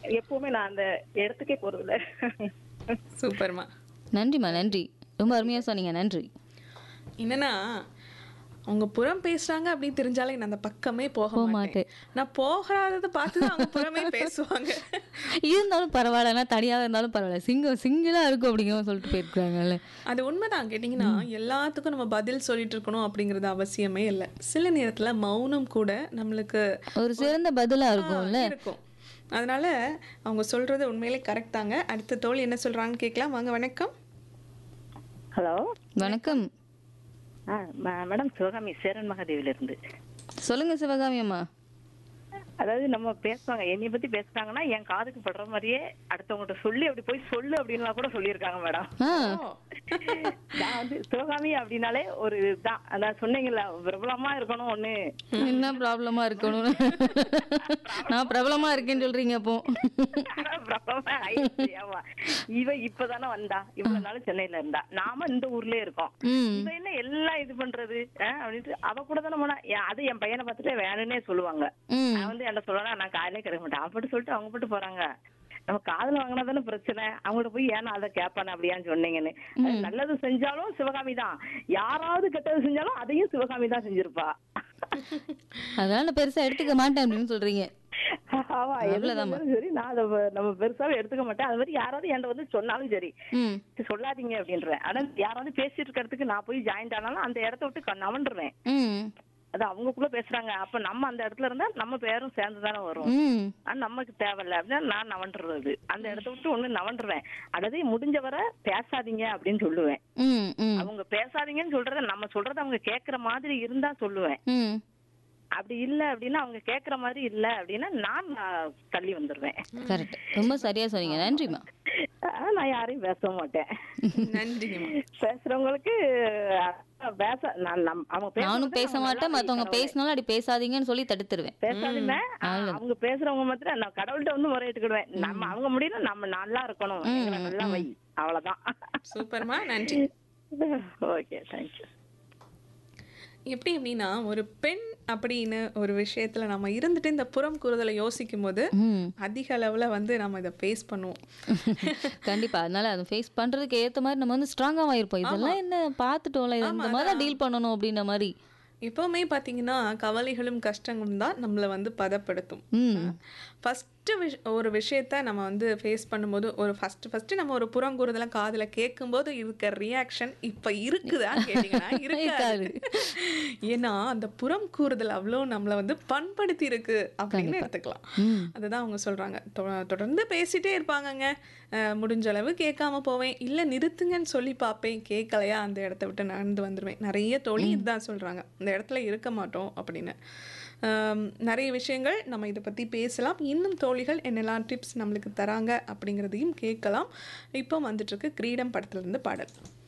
எப்பவுமே நான் அந்த இடத்துக்கே போறதில்ல சூப்பர்மா நன்றிம்மா நன்றி ரொம்ப அருமையா சொன்னீங்க நன்றி என்னன்னா அவங்க புறம் பேசுறாங்க அப்படின்னு தெரிஞ்சாலே நான் அந்த பக்கமே போக போக மாட்டேன் நான் போகாததை பார்த்து தான் அவங்க புறமே பேசுவாங்க இருந்தாலும் பரவாயில்ல நான் தனியாக இருந்தாலும் பரவாயில்ல சிங்கிள் சிங்கிளாக இருக்கும் அப்படிங்கிற சொல்லிட்டு போயிருக்காங்கல்ல அது உண்மைதான் கேட்டிங்கன்னா எல்லாத்துக்கும் நம்ம பதில் சொல்லிட்டு இருக்கணும் அப்படிங்கிறது அவசியமே இல்லை சில நேரத்துல மௌனம் கூட நம்மளுக்கு ஒரு சிறந்த பதிலா இருக்கும்ல ஆ, இருக்கும் அதனால அவங்க சொல்றது உண்மையிலே கரெக்ட் தாங்க அடுத்த தோல் என்ன சொல்றாங்கன்னு கேட்கலாம் வாங்க வணக்கம் ஹலோ வணக்கம் மேடம் சிவகாமி சேரன் மகாதேவில இருந்து சொல்லுங்க சிவகாமி அம்மா அதாவது நம்ம பேசுவாங்க என்னைய பத்தி பேசுறாங்கன்னா என் காதுக்கு படுற மாதிரியே அடுத்தவங்ககிட்ட சொல்லி அப்படி போய் சொல்லு அப்படின்லாம் கூட சொல்லியிருக்காங்க மேடம் ஆ நான் வந்து சிவகாமி அப்படின்னாலே ஒரு இதுதான் அதான் சொன்னீங்கல்ல பிரபலமா இருக்கணும் ஒண்ணு என்ன ப்ராப்ளமா இருக்கணும் நான் பிரபலமா இருக்கேன்னு சொல்றீங்க அப்போ பிரபலமா ஆயிடுச்சு, ஆமா. இவ இப்பதானே வந்தா இவ்வளவு நாள் சென்னையில இருந்தா நாம இந்த ஊர்லயே இருக்கோம் ம் இவ என்ன எல்லாம் இது பண்றது ஆஹ் அப்படின்ட்டு அவ கூட தானே போனா என் அது என் பையனை பார்த்துட்டு வேணும்னே சொல்லுவாங்க ம் நான் வந்து என்ன சொல்லுவேன்னா நான் காலையிலே கிடைக்க மாட்டேன் அப்படி சொல்லிட்டு அவங்க போட்டு போறாங்க நம்ம காதுல வாங்கினா தானே பிரச்சனை அவங்கள்ட்ட போய் ஏன்னா அதை கேட்பானே அப்படியான்னு சொன்னீங்கன்னு அது நல்லது செஞ்சாலும் சிவகாமி தான் யாராவது கெட்டது செஞ்சாலும் அதையும் சிவகாமி தான் செஞ்சிருப்பா அதனால நான் பெருசா எடுத்துக்க மாட்டேன் அப்படின்னு சொல்றீங்க ஆமா எது அவ்வளவுதாம்மா. செஞ்சாலும் சரி நான் அதை வ- நம்ம பெருசாவே எடுத்துக்க மாட்டேன் அது மாதிரி யாராவது என்கிட்ட வந்து சொன்னாலும் சரி ம் சொல்லாதீங்க அப்படின்றேன் ஆனா யாராவது பேசிட்டு இருக்கிறதுக்கு நான் போய் ஜாயின்ட் ஆனாலும் அந்த இடத்த விட்டு க- நவண்டுருவேன் ம் அது அவங்களுக்குள்ள பேசுறாங்க அப்ப நம்ம அந்த இடத்துல இருந்தா நம்ம பேரும் சேர்ந்து தானே வரும் ம் ஆனா நமக்கு தேவையில்ல அப்படின்னா நான் நவண்டுறது அந்த இடத்த விட்டு ஒண்ணு நவண்டுருவேன் அல்லது முடிஞ்ச வரை பேசாதீங்க அப்படின்னு சொல்லுவேன் ம் ம் அவங்க பேசாதீங்கன்னு சொல்றத நம்ம சொல்றத அவங்க கேக்குற மாதிரி இருந்தா சொல்லுவேன் ம் அப்படி இல்ல அப்படின்னா அவங்க கேக்குற மாதிரி இல்ல அப்படின்னா நான் நான் தள்ளி வந்துருவேன் கரெக்ட் ரொம்ப சரியா சொன்னீங்க நன்றிம்மா ஆஹ் நான் யாரையும் பேச மாட்டேன் நன்றிங்கம்மா பேசுறவங்களுக்கு அஹ், பேச நான் நம்- அவங்க பேசுறத நானும் பேச அவங்க மாட்டேன் நல்லா மத்தவங்க கடவுளே. பேசினாலும் அப்படி பேசாதீங்கன்னு சொல்லி தடுத்துருவேன் பேசாதீங்க ஆஹ், அவங்க பேசுறவங்க மாத்திரம் நான் கடவுள்கிட்ட வந்து முறையிட்டுக்கிடுவேன் நம்ம அவங்க முடியல நம்ம நல்லா இருக்கணும் எங்களை நல்லா வை அவ்வளவுதான் சூப்பர்மா நன்றி ஓகே தேங்க்யூ எப்படி அப்படின்னா ஒரு பெண் அப்படின்னு ஒரு விஷயத்துல நம்ம இருந்துட்டு இந்த புறம் கூறுதலை யோசிக்கும் போது ம் அதிக அளவுல வந்து நம்ம இதை ஃபேஸ் பண்ணுவோம் கண்டிப்பா அதனால அதை ஃபேஸ் பண்றதுக்கு ஏத்த மாதிரி நம்ம வந்து ஸ்ட்ராங்கா இருப்போம் இதெல்லாம் என்ன பார்த்துட்டோம்ல இது இந்த மாதிரி டீல் பண்ணணும் அப்படின்ற மாதிரி எப்பவுமே பார்த்தீங்கன்னா கவலைகளும் கஷ்டங்களும் தான் நம்மளை வந்து பதப்படுத்தும் ம் ஃபஸ்ட்டு விஷ் ஒரு விஷயத்த நம்ம வந்து ஃபேஸ் பண்ணும்போது ஒரு ஃபஸ்ட்டு ஃபஸ்ட்டு நம்ம ஒரு புறங்கூறுதெல்லாம் காதில் கேட்கும்போது இருக்க ரியாக்ஷன் இப்போ இருக்குதான்னு கேட்டிங்கன்னா இருக்காது ஏன்னா அந்த புறம் கூறுதல் அவ்வளோ நம்மளை வந்து பண்படுத்தி இருக்கு அப்படின்னு எடுத்துக்கலாம் ம் அதுதான் அவங்க சொல்கிறாங்க தொடர்ந்து பேசிட்டே இருப்பாங்கங்க அஹ் முடிஞ்ச அளவு கேட்காம போவேன் இல்லை நிறுத்துங்கன்னு சொல்லி பார்ப்பேன் கேட்கலையா அந்த இடத்த விட்டு நடந்து வந்துடுவேன் நிறைய தோழி இதுதான் சொல்கிறாங்க இந்த இடத்துல இருக்க மாட்டோம் அப்படின்னு ஆம், நிறைய விஷயங்கள் நம்ம இதை பற்றி பேசலாம் இன்னும் தோழிகள் என்னெல்லாம் டிப்ஸ் நம்மளுக்கு தராங்க அப்படிங்கிறதையும் கேட்கலாம் இப்போ வந்துட்டுருக்கு கிரீடம் படத்துலேருந்து பாடல்